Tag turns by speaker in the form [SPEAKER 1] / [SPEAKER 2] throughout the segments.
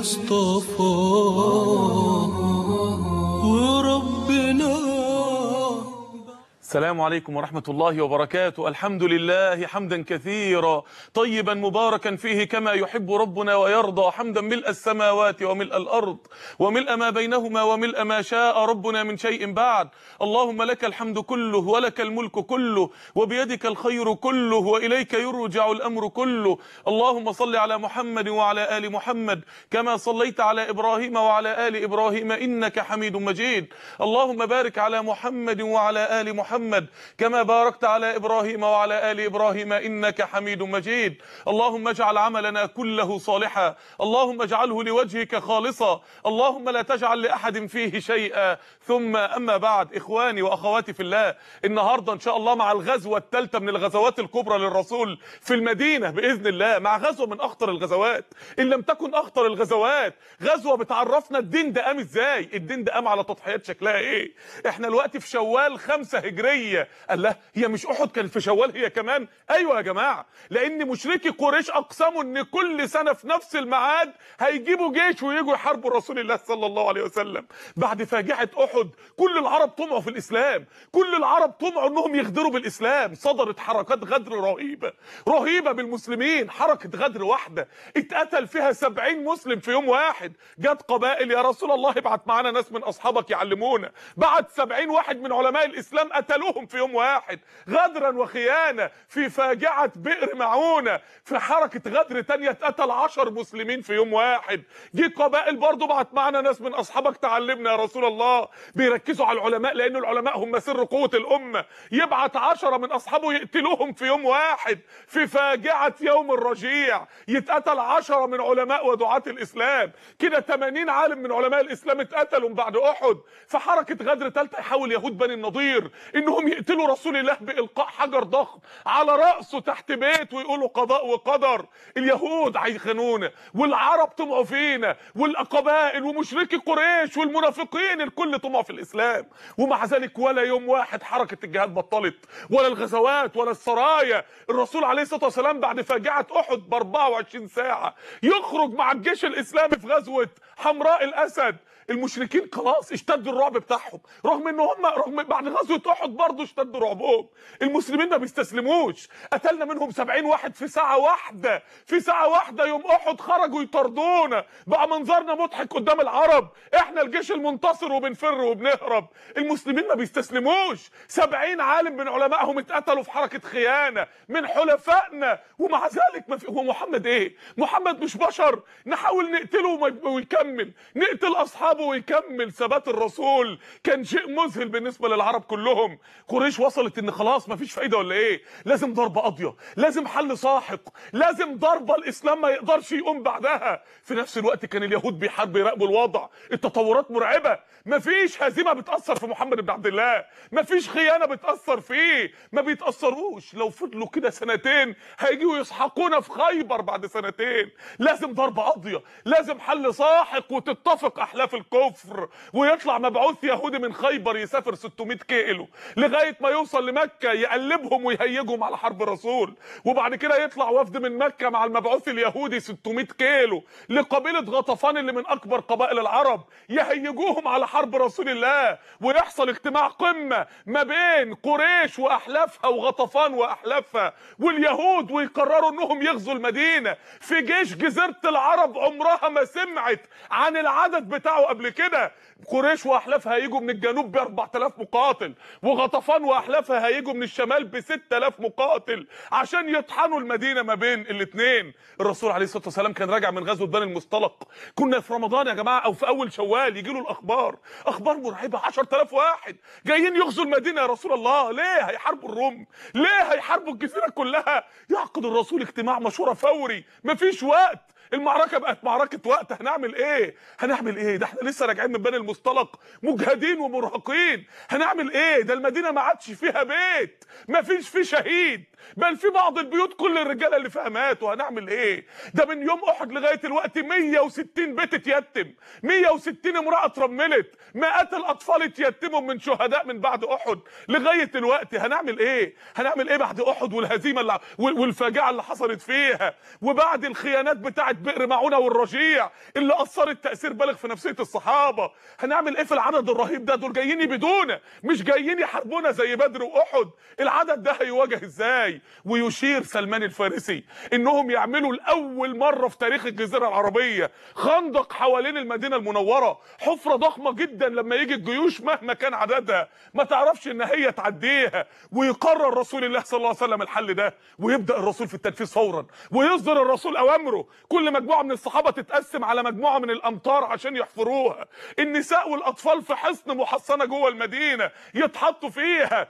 [SPEAKER 1] المصطفى وربنا
[SPEAKER 2] السلام عليكم ورحمة الله وبركاته الحمد لله حمدا كثيرا طيبا مباركا فيه كما يحب ربنا ويرضى حمدا ملء السماوات وملء الأرض وملء ما بينهما وملء ما شاء ربنا من شيء بعد اللهم لك الحمد كله ولك الملك كله وبيدك الخير كله وإليك يرجع الأمر كله اللهم صل على محمد وعلى آل محمد كما صليت على إبراهيم وعلى آل إبراهيم إنك حميد مجيد اللهم بارك على محمد وعلى آل محمد كما باركت على إبراهيم وعلى آل إبراهيم إنك حميد مجيد اللهم اجعل عملنا كله صالحا اللهم اجعله لوجهك خالصا اللهم لا تجعل لأحد فيه شيئا ثم أما بعد إخواني وأخواتي في الله النهاردة إن شاء الله مع الغزوة الثالثة من الغزوات الكبرى للرسول في المدينة بإذن الله مع غزوة من أخطر الغزوات إن لم تكن أخطر الغزوات غزوة بتعرفنا الدين ده قام إزاي الدين ده قام على تضحيات شكلها إيه إحنا الوقت في شوال خمسة هجرية قال لا هي مش أحد كانت في شوال هي كمان أيوة يا جماعة لأن مشركي قريش أقسموا إن كل سنة في نفس الميعاد هيجيبوا جيش ويجوا يحاربوا رسول الله صلى الله عليه وسلم بعد فاجعة أحد كل العرب طمعوا في الإسلام كل العرب طمعوا إنهم يغدروا بالإسلام صدرت حركات غدر رهيبة رهيبة بالمسلمين حركة غدر واحدة اتقتل فيها سبعين مسلم في يوم واحد جت قبائل يا رسول الله ابعت معانا ناس من أصحابك يعلمونا بعت سبعين واحد من علماء الإسلام قتلوهم في يوم واحد غدرا وخيانة في فاجعة بئر معونة في حركة غدر تانية اتقتل عشر مسلمين في يوم واحد جه قبائل برضه بعت معانا ناس من أصحابك تعلمنا يا رسول الله بيركزوا على العلماء لأن العلماء هم سر قوة الأمة يبعت عشرة من أصحابه يقتلوهم في يوم واحد في فاجعة يوم الرجيع يتقتل عشرة من علماء ودعاة الإسلام كده 80 عالم من علماء الإسلام اتقتلوا بعد أحد في حركة غدر ثالثة يحاول يهود بني النضير إنهم يقتلوا رسول الله بإلقاء حجر ضخم على رأسه تحت بيت ويقولوا قضاء وقدر اليهود هيخانونا والعرب طمعوا فينا والقبائل ومشركي قريش والمنافقين الكل طمعوا في الإسلام ومع ذلك ولا يوم واحد حركة الجهاد بطلت ولا الغزوات ولا السرايا الرسول عليه الصلاة والسلام بعد فاجعة أحد ب 24 ساعة يخرج مع الجيش الإسلامي في غزوة حمراء الأسد المشركين خلاص اشتد الرعب بتاعهم رغم ان هم رغم بعد غزوه احد برضه اشتد رعبهم المسلمين ما بيستسلموش قتلنا منهم 70 واحد في ساعه واحده في ساعه واحده يوم احد خرجوا يطردونا بقى منظرنا مضحك قدام العرب احنا الجيش المنتصر وبنفر وبنهرب المسلمين ما بيستسلموش 70 عالم من علمائهم اتقتلوا في حركه خيانه من حلفائنا ومع ذلك ما في هو محمد ايه محمد مش بشر نحاول نقتله وما- ويكمل نقتل اصحابه ويكمل ثبات الرسول كان شيء مذهل بالنسبه للعرب كلهم قريش وصلت ان خلاص مفيش فايده ولا ايه لازم ضربه قاضيه لازم حل ساحق لازم ضربه الاسلام ما يقدرش يقوم بعدها في نفس الوقت كان اليهود بيحاربوا يراقبوا الوضع التطورات مرعبه مفيش هزيمه بتاثر في محمد بن عبد الله مفيش خيانه بتاثر فيه ما بيتاثروش لو فضلوا كده سنتين هيجوا يسحقونا في خيبر بعد سنتين لازم ضربه قاضيه لازم حل ساحق وتتفق احلاف الكفر ويطلع مبعوث يهودي من خيبر يسافر 600 كيلو لغايه ما يوصل لمكه يقلبهم ويهيجهم على حرب الرسول وبعد كده يطلع وفد من مكه مع المبعوث اليهودي 600 كيلو لقبيله غطفان اللي من اكبر قبائل العرب يهيجوهم على حرب رسول الله ويحصل اجتماع قمه ما بين قريش واحلافها وغطفان واحلافها واليهود ويقرروا انهم يغزوا المدينه في جيش جزيره العرب عمرها ما سمعت عن العدد بتاعه قبل كده قريش واحلافها هيجوا من الجنوب ب 4000 مقاتل وغطفان واحلافها هيجوا من الشمال ب 6000 مقاتل عشان يطحنوا المدينه ما بين الاثنين الرسول عليه الصلاه والسلام كان راجع من غزوه بني المصطلق كنا في رمضان يا جماعه او في اول شوال يجي له الاخبار اخبار مرعبه 10000 واحد جايين يغزوا المدينه يا رسول الله ليه هيحاربوا الروم ليه هيحاربوا الجزيره كلها يعقد الرسول اجتماع مشوره فوري مفيش وقت المعركه بقت معركه وقت هنعمل ايه هنعمل ايه ده احنا لسه راجعين من بني المصطلق مجهدين ومرهقين هنعمل ايه ده المدينه ما عادش فيها بيت ما فيش فيه شهيد بل في بعض البيوت كل الرجاله اللي فيها ماتوا هنعمل ايه ده من يوم احد لغايه الوقت 160 بيت اتيتم 160 امراه اترملت مئات الاطفال اتيتموا من شهداء من بعد احد لغايه الوقت هنعمل ايه هنعمل ايه بعد احد والهزيمه اللي وال- والفاجعه اللي حصلت فيها وبعد الخيانات بتاعه بئر معونه والرجيع اللي اثرت تاثير بالغ في نفسيه الصحابه هنعمل ايه في العدد الرهيب ده دول جايين يبيدونا مش جايين يحاربونا زي بدر واحد العدد ده هيواجه ازاي ويشير سلمان الفارسي انهم يعملوا لاول مره في تاريخ الجزيره العربيه خندق حوالين المدينه المنوره حفره ضخمه جدا لما يجي الجيوش مهما كان عددها ما تعرفش ان هي تعديها ويقرر رسول الله صلى الله عليه وسلم الحل ده ويبدا الرسول في التنفيذ فورا ويصدر الرسول اوامره كل مجموعه من الصحابه تتقسم على مجموعه من الامطار عشان يحفروها النساء والاطفال في حصن محصنه جوه المدينه يتحطوا فيها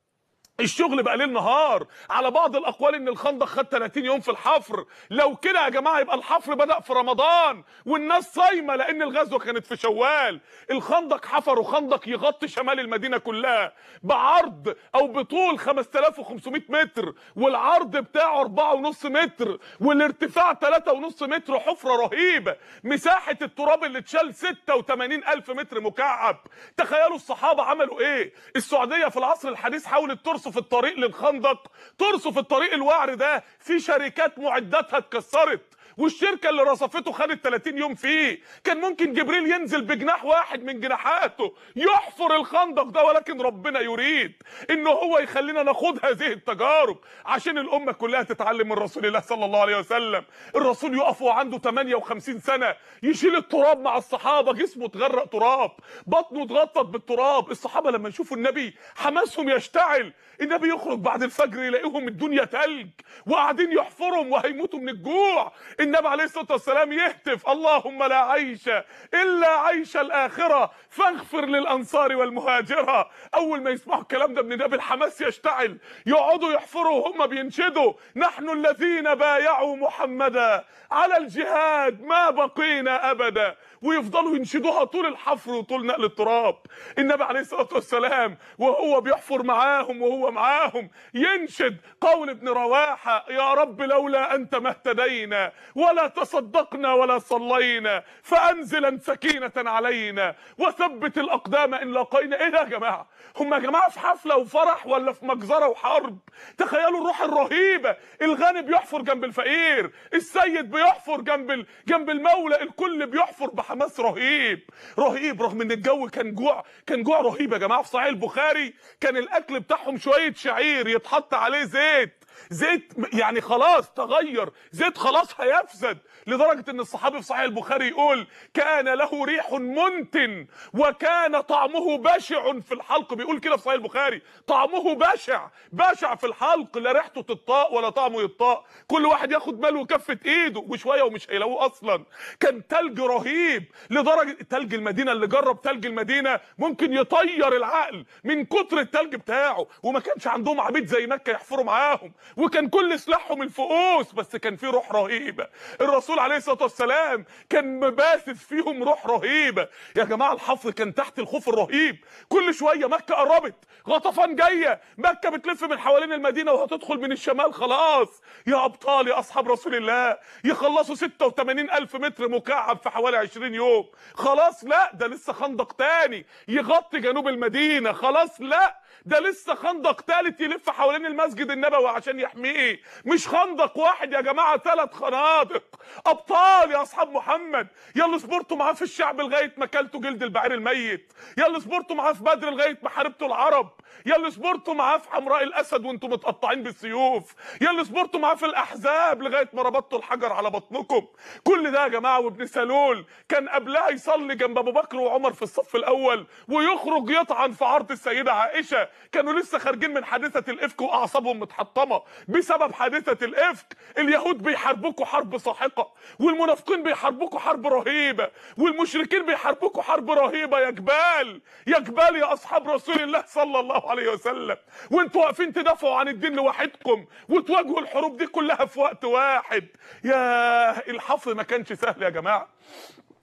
[SPEAKER 2] الشغل بقى ليل نهار على بعض الاقوال ان الخندق خد 30 يوم في الحفر لو كده يا جماعه يبقى الحفر بدا في رمضان والناس صايمه لان الغزوه كانت في شوال الخندق حفروا خندق يغطي شمال المدينه كلها بعرض او بطول 5500 متر والعرض بتاعه 4.5 متر والارتفاع 3.5 متر حفره رهيبه مساحه التراب اللي اتشال 86000 متر مكعب تخيلوا الصحابه عملوا ايه السعوديه في العصر الحديث حاولت ترصف ترصف الطريق للخندق ترصف الطريق الوعر ده في شركات معداتها اتكسرت والشركه اللي رصفته خدت 30 يوم فيه كان ممكن جبريل ينزل بجناح واحد من جناحاته يحفر الخندق ده ولكن ربنا يريد ان هو يخلينا ناخد هذه التجارب عشان الامه كلها تتعلم من رسول الله صلى الله عليه وسلم الرسول يقف وعنده 58 سنه يشيل التراب مع الصحابه جسمه اتغرق تراب بطنه اتغطت بالتراب الصحابه لما يشوفوا النبي حماسهم يشتعل النبي يخرج بعد الفجر يلاقيهم الدنيا تلج وقاعدين يحفرهم وهيموتوا من الجوع النبي عليه الصلاه والسلام يهتف اللهم لا عيش الا عيش الاخره فاغفر للانصار والمهاجره اول ما يسمعوا الكلام ده من النبي الحماس يشتعل يقعدوا يحفروا وهم بينشدوا نحن الذين بايعوا محمدا على الجهاد ما بقينا ابدا ويفضلوا ينشدوها طول الحفر وطول نقل التراب النبي عليه الصلاه والسلام وهو بيحفر معاهم وهو معاهم ينشد قول ابن رواحه يا رب لولا انت ما اهتدينا ولا تصدقنا ولا صلينا فانزلا سكينه علينا وثبت الاقدام ان لقينا ايه ده يا جماعه هم يا جماعه في حفله وفرح ولا في مجزره وحرب تخيلوا الروح الرهيبه الغني بيحفر جنب الفقير السيد بيحفر جنب ال... جنب المولى الكل بيحفر بحماس رهيب رهيب رغم ان الجو كان جوع كان جوع رهيب يا جماعه في صحيح البخاري كان الاكل بتاعهم شويه شعير يتحط عليه زيت زيت يعني خلاص تغير زيت خلاص هيفسد لدرجة ان الصحابي في صحيح البخاري يقول كان له ريح منتن وكان طعمه بشع في الحلق بيقول كده في صحيح البخاري طعمه بشع بشع في الحلق لا ريحته تطاق ولا طعمه يطاق كل واحد ياخد ماله كفة ايده وشوية ومش هيلاقوه اصلا كان تلج رهيب لدرجة تلج المدينة اللي جرب تلج المدينة ممكن يطير العقل من كتر التلج بتاعه وما كانش عندهم عبيد زي مكة يحفروا معاهم وكان كل سلاحهم الفؤوس بس كان في روح رهيبه الرسول عليه الصلاه والسلام كان مباثث فيهم روح رهيبه يا جماعه الحفر كان تحت الخوف الرهيب كل شويه مكه قربت غطفان جايه مكه بتلف من حوالين المدينه وهتدخل من الشمال خلاص يا ابطال يا اصحاب رسول الله يخلصوا 86 الف متر مكعب في حوالي 20 يوم خلاص لا ده لسه خندق تاني يغطي جنوب المدينه خلاص لا ده لسه خندق تالت يلف حوالين المسجد النبوي عشان يحميه مش خندق واحد يا جماعه ثلاث خنادق ابطال يا اصحاب محمد يلا صبرتوا معاه في الشعب لغايه ما كلتوا جلد البعير الميت يلا صبرتوا معاه في بدر لغايه ما حاربتوا العرب يلا صبرتوا معاه في حمراء الاسد وانتم متقطعين بالسيوف يلا صبرتوا معاه في الاحزاب لغايه ما ربطتوا الحجر على بطنكم كل ده يا جماعه وابن سلول كان قبلها يصلي جنب ابو بكر وعمر في الصف الاول ويخرج يطعن في عرض السيده عائشه كانوا لسه خارجين من حادثه الافك واعصابهم متحطمه بسبب حادثه الافك اليهود بيحاربوكوا حرب ساحقه والمنافقين بيحاربوكوا حرب رهيبه والمشركين بيحاربوكوا حرب رهيبه يا جبال يا جبال يا اصحاب رسول الله صلى الله عليه وسلم وانتوا واقفين تدافعوا عن الدين لوحدكم وتواجهوا الحروب دي كلها في وقت واحد يا الحفر ما كانش سهل يا جماعه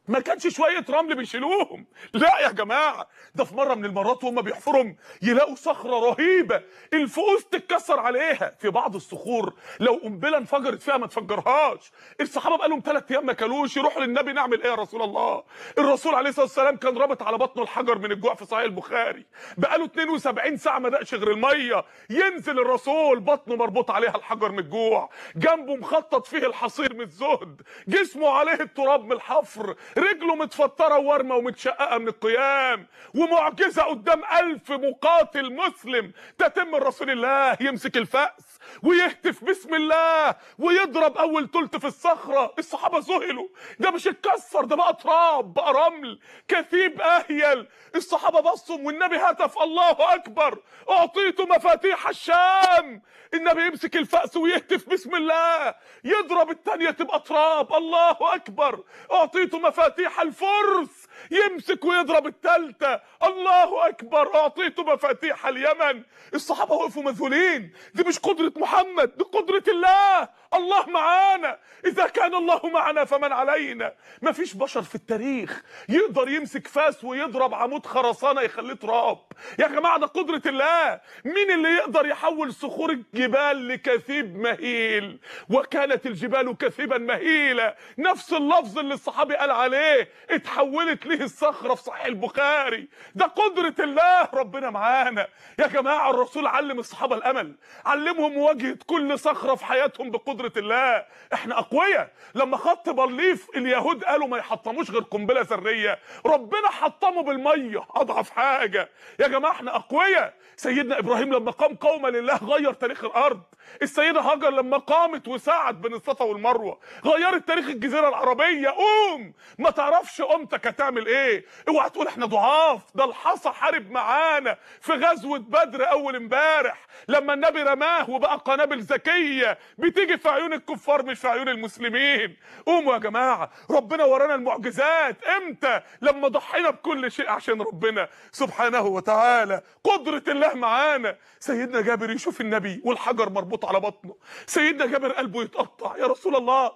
[SPEAKER 2] ما كانش شويه رمل بيشيلوهم لا يا جماعه ده في مره من المرات وهم بيحفرهم يلاقوا صخره رهيبه الفؤوس تتكسر عليها في بعض الصخور لو قنبله انفجرت فيها ما تفجرهاش الصحابه بقالهم ثلاث ايام ما كلوش يروحوا للنبي نعمل ايه يا رسول الله الرسول عليه الصلاه والسلام كان رابط على بطنه الحجر من الجوع في صحيح البخاري بقاله 72 ساعه ما دقش غير الميه ينزل الرسول بطنه مربوط عليها الحجر من الجوع جنبه مخطط فيه الحصير من الزهد جسمه عليه التراب من الحفر رجله متفطره وورمه ومتشققه من القيام ومعجزه قدام ألف مقاتل مسلم تتم رسول الله يمسك الفأس ويهتف بسم الله ويضرب اول تلت في الصخره الصحابه ذهلوا ده مش اتكسر ده بقى تراب بقى رمل كثيب اهيل الصحابه بصوا والنبي هتف الله اكبر اعطيت مفاتيح الشام النبي يمسك الفأس ويهتف بسم الله يضرب التانية تبقى تراب الله اكبر اعطيت مفاتيح الفرس يمسك ويضرب التالتة الله اكبر اعطيت مفاتيح اليمن الصحابه وقفوا مذهولين دي مش قدره محمد دي قدره الله الله معانا اذا كان الله معنا فمن علينا مفيش بشر في التاريخ يقدر يمسك فاس ويضرب عمود خرسانه يخليه تراب يا جماعه ده قدره الله مين اللي يقدر يحول صخور الجبال لكثيب مهيل وكانت الجبال كثيبا مهيلا نفس اللفظ اللي الصحابي قال عليه اتحولت ليه الصخره في صحيح البخاري ده قدره الله ربنا معانا يا جماعه الرسول علم الصحابه الامل علمهم مواجهه كل صخره في حياتهم بقدره الله احنا اقوياء لما خط بارليف اليهود قالوا ما يحطموش غير قنبله ذريه ربنا حطمه بالميه اضعف حاجه يا جماعه احنا اقوياء سيدنا ابراهيم لما قام قوما لله غير تاريخ الارض السيده هاجر لما قامت وسعت بين الصفا والمروه غيرت تاريخ الجزيره العربيه قوم ما تعرفش قومتك هتعمل ايه اوعى تقول احنا ضعاف ده الحصى حارب معانا في غزوه بدر اول امبارح لما النبي رماه وبقى قنابل ذكيه بتيجي في عيون الكفار مش في عيون المسلمين قوموا يا جماعه ربنا ورانا المعجزات امتى لما ضحينا بكل شيء عشان ربنا سبحانه وتعالى قدره الله معانا سيدنا جابر يشوف النبي والحجر مربوط على بطنه سيدنا جابر قلبه يتقطع يا رسول الله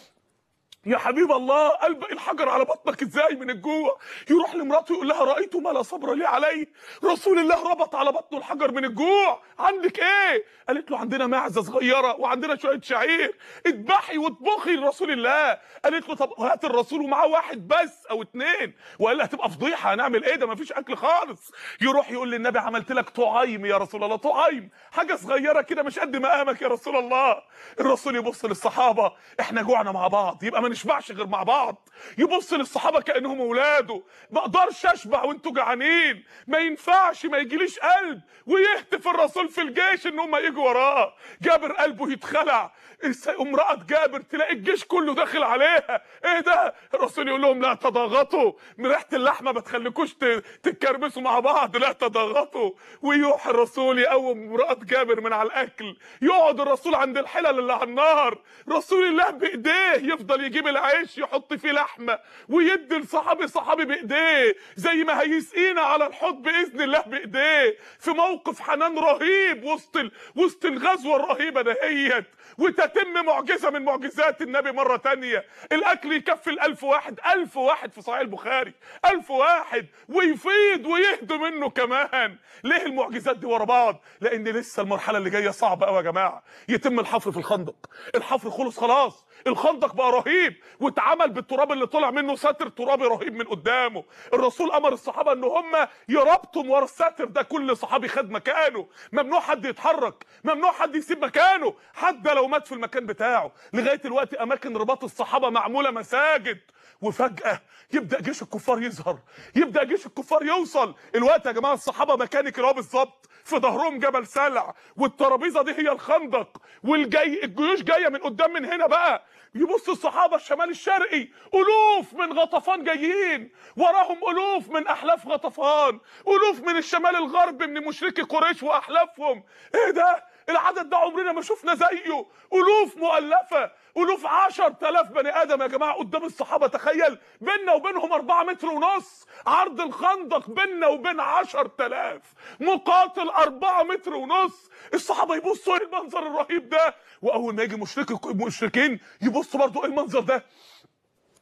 [SPEAKER 2] يا حبيب الله قلب الحجر على بطنك ازاي من الجوع يروح لمراته يقول لها رايت ما لا صبر لي عليه رسول الله ربط على بطنه الحجر من الجوع عندك ايه قالت له عندنا معزه صغيره وعندنا شويه شعير اذبحي واطبخي لرسول الله قالت له طب هات الرسول ومعاه واحد بس او اتنين والا هتبقى فضيحه هنعمل ايه ده مفيش اكل خالص يروح يقول للنبي عملت لك طعيم يا رسول الله طعيم حاجه صغيره كده مش قد مقامك يا رسول الله الرسول يبص للصحابه احنا جوعنا مع بعض يبقى ما نشبعش غير مع بعض يبص للصحابه كانهم اولاده ما اقدرش اشبع وانتوا جعانين ما ينفعش ما يجيليش قلب ويهتف الرسول في الجيش ان هم يجوا وراه جابر قلبه يتخلع الس- امراه جابر تلاقي الجيش كله داخل عليها ايه ده الرسول يقول لهم لا تضاغطوا من ريحه اللحمه ما تخليكوش ت- تتكربسوا مع بعض لا تضاغطوا ويروح الرسول يقوم امراه جابر من على الاكل يقعد الرسول عند الحلل اللي على النار رسول الله بايديه يفضل يجيب العيش يحط فيه لحمه ويدي لصحابي صحابي بايديه زي ما هيسقينا على الحوض باذن الله بايديه في موقف حنان رهيب وسط ال... وسط الغزوه الرهيبه دهيت وتتم معجزه من معجزات النبي مره تانية الاكل يكفي الالف واحد الف واحد في صحيح البخاري الف واحد ويفيض ويهدوا منه كمان ليه المعجزات دي ورا بعض لان لسه المرحله اللي جايه صعبه قوي يا جماعه يتم الحفر في الخندق الحفر خلص خلاص الخندق بقى رهيب واتعمل بالتراب اللي طلع منه ساتر ترابي رهيب من قدامه الرسول امر الصحابه ان هم يربطوا ورا الساتر ده كل صحابي خد مكانه ممنوع حد يتحرك ممنوع حد يسيب مكانه حتى لو مات في المكان بتاعه لغايه الوقت اماكن رباط الصحابه معموله مساجد وفجأة يبدأ جيش الكفار يظهر يبدأ جيش الكفار يوصل الوقت يا جماعة الصحابة مكانك اللي هو بالظبط في ظهرهم جبل سلع والترابيزة دي هي الخندق والجاي الجيوش جاية من قدام من هنا بقى يبص الصحابة الشمال الشرقي ألوف من غطفان جايين وراهم ألوف من أحلاف غطفان ألوف من الشمال الغرب من مشركي قريش وأحلافهم إيه ده العدد ده عمرنا ما شفنا زيه ألوف مؤلفة ألوف عشر تلاف بني آدم يا جماعة قدام الصحابة تخيل بيننا وبينهم أربعة متر ونص عرض الخندق بيننا وبين عشر تلاف مقاتل أربعة متر ونص الصحابة يبصوا إيه المنظر الرهيب ده وأول ما يجي مشركي مشركين يبصوا برضو إيه المنظر ده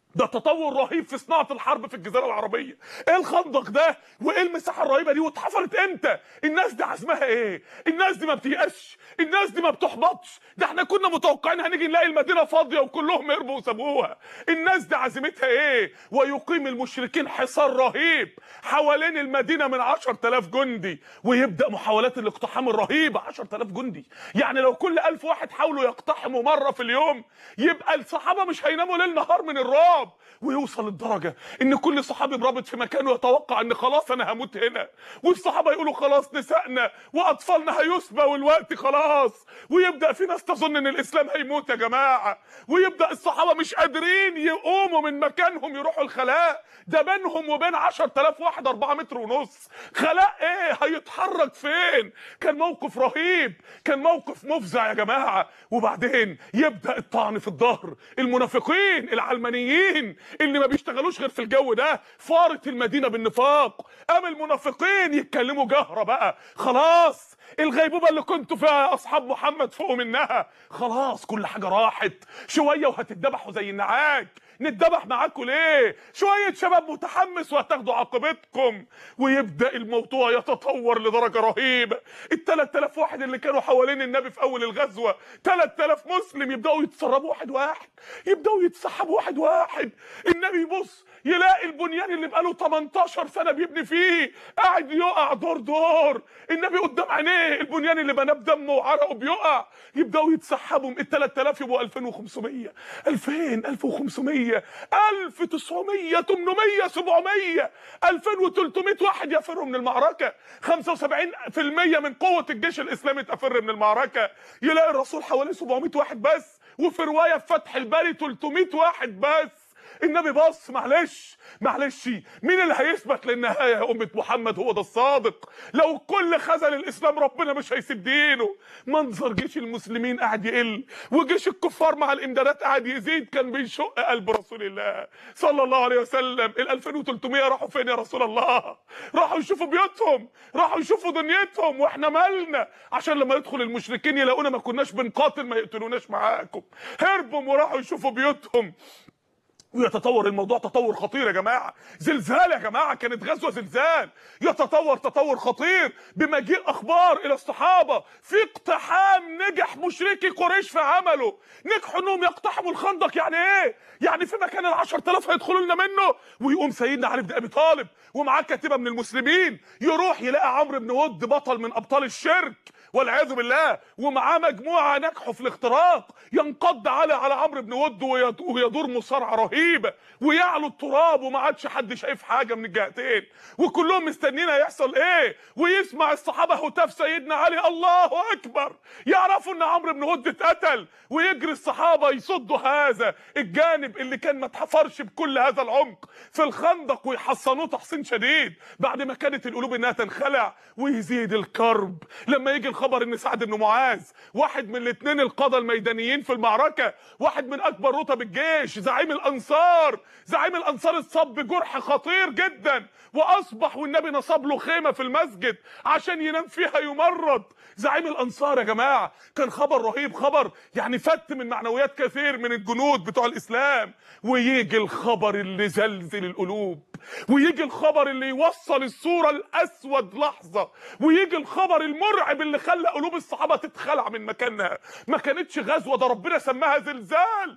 [SPEAKER 2] ده تطور رهيب في صناعه الحرب في الجزيره العربيه ايه الخندق ده وايه المساحه الرهيبه دي واتحفرت امتى الناس دي عزمها ايه الناس دي ما بتيأسش الناس دي ما بتحبطش ده احنا كنا متوقعين هنيجي نلاقي المدينه فاضيه وكلهم هربوا وسابوها الناس دي عزيمتها ايه ويقيم المشركين حصار رهيب حوالين المدينه من 10000 جندي ويبدا محاولات الاقتحام الرهيبه 10000 جندي يعني لو كل 1000 واحد حاولوا يقتحموا مره في اليوم يبقى الصحابه مش هيناموا ليل نهار من الرعب ويوصل للدرجه ان كل صحابي رابط في مكانه يتوقع ان خلاص انا هموت هنا والصحابه يقولوا خلاص نسائنا واطفالنا هيسبى والوقت خلاص ويبدا في ناس تظن ان الاسلام هيموت يا جماعه ويبدا الصحابه مش قادرين يقوموا من مكانهم يروحوا الخلاء ده بينهم وبين 10000 واحد 4 متر ونص خلاء ايه هيتحرك فين كان موقف رهيب كان موقف مفزع يا جماعه وبعدين يبدا الطعن في الظهر المنافقين العلمانيين اللي ما بيشتغلوش غير في الجو ده فارت المدينه بالنفاق قام المنافقين يتكلموا جهره بقى خلاص الغيبوبه اللي كنتوا فيها يا اصحاب محمد فوقوا منها خلاص كل حاجه راحت شويه وهتتذبحوا زي النعاج نتذبح معاكم ليه شويه شباب متحمس وهتاخدوا عاقبتكم ويبدا الموضوع يتطور لدرجه رهيبه ال 3000 واحد اللي كانوا حوالين النبي في اول الغزوه 3000 مسلم يبداوا يتسربوا واحد واحد يبداوا يتسحبوا واحد واحد النبي يبص يلاقي البنيان اللي بقاله 18 سنه بيبني فيه قاعد يقع دور دور النبي قدام عينيه البنيان اللي بناه بدمه وعرقه بيقع يبداوا يتسحبوا ال 3000 يبقوا 2500 2000 1500 1900 800 700 2300 واحد يفروا من المعركه 75% من قوه الجيش الاسلامي تفر من المعركه يلاقي الرسول حوالي 700 واحد بس وفي روايه في فتح الباري 300 واحد بس النبي بص معلش معلش مين اللي هيثبت للنهايه يا امه محمد هو ده الصادق لو الكل خذل الاسلام ربنا مش هيسيب دينه منظر جيش المسلمين قاعد يقل وجيش الكفار مع الامدادات قاعد يزيد كان بيشق قلب رسول الله صلى الله عليه وسلم ال 2300 راحوا فين يا رسول الله راحوا يشوفوا بيوتهم راحوا يشوفوا دنيتهم واحنا مالنا عشان لما يدخل المشركين يلاقونا ما كناش بنقاتل ما يقتلوناش معاكم هربوا وراحوا يشوفوا بيوتهم ويتطور الموضوع تطور خطير يا جماعه زلزال يا جماعه كانت غزوه زلزال يتطور تطور خطير بمجيء اخبار الى الصحابه في اقتحام نجح مشركي قريش في عمله نجحوا انهم يقتحموا الخندق يعني ايه يعني في مكان ال 10000 هيدخلوا لنا منه ويقوم سيدنا علي بن ابي طالب ومعاه كتيبه من المسلمين يروح يلاقي عمرو بن ود بطل من ابطال الشرك والعياذ بالله ومعاه مجموعه نجحوا في الاختراق ينقض على على عمرو بن ود ويد- ويدور مصارعه رهيبه ويعلو التراب وما عادش حد شايف حاجه من الجهتين وكلهم مستنيين هيحصل ايه ويسمع الصحابه هتاف سيدنا علي الله اكبر يعرفوا ان عمرو بن ود اتقتل ويجري الصحابه يصدوا هذا الجانب اللي كان ما اتحفرش بكل هذا العمق في الخندق ويحصنوه تحصين شديد بعد ما كانت القلوب انها تنخلع ويزيد الكرب لما يجي الخبر ان سعد بن معاذ واحد من الاثنين القاده الميدانيين في المعركه واحد من اكبر رتب الجيش زعيم الانصار زعيم الانصار اتصاب بجرح خطير جدا واصبح والنبي نصب له خيمه في المسجد عشان ينام فيها يمرض زعيم الانصار يا جماعه كان خبر رهيب خبر يعني فت من معنويات كثير من الجنود بتوع الاسلام ويجي الخبر اللي زلزل القلوب ويجي الخبر اللي يوصل الصوره الاسود لحظه ويجي الخبر المرعب اللي خلى قلوب الصحابه تتخلع من مكانها ما كانتش غزوه ده ربنا سماها زلزال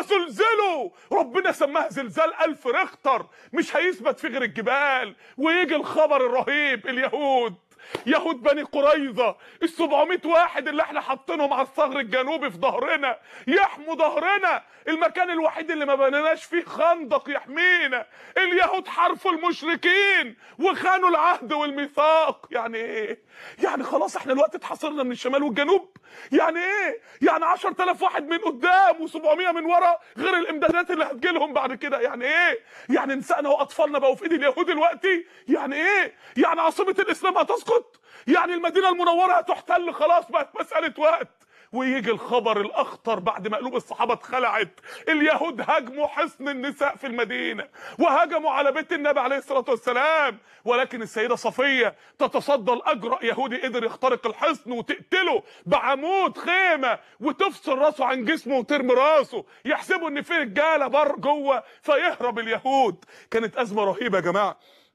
[SPEAKER 2] وزلزلوا ربنا سماها زلزال الف ريختر مش هيثبت في غير الجبال ويجي الخبر الرهيب اليهود يهود بني قريظه ال 700 واحد اللي احنا حاطينهم على الثغر الجنوبي في ظهرنا يحموا ظهرنا المكان الوحيد اللي ما بنيناش فيه خندق يحمينا اليهود حرفوا المشركين وخانوا العهد والميثاق يعني ايه يعني خلاص احنا الوقت اتحصرنا من الشمال والجنوب يعني ايه يعني 10000 واحد من قدام و700 من ورا غير الامدادات اللي هتجيلهم بعد كده يعني ايه يعني نسائنا واطفالنا بقوا في ايد اليهود دلوقتي يعني ايه يعني عاصمه الاسلام هتسقط يعني المدينه المنوره هتحتل خلاص بقت مساله وقت ويجي الخبر الاخطر بعد ما قلوب الصحابه اتخلعت اليهود هاجموا حصن النساء في المدينه وهجموا على بيت النبي عليه الصلاه والسلام ولكن السيده صفيه تتصدى لاجرأ يهودي قدر يخترق الحصن وتقتله بعمود خيمه وتفصل راسه عن جسمه وترمي راسه يحسبوا ان في رجاله بر جوه فيهرب اليهود كانت ازمه رهيبه يا جماعه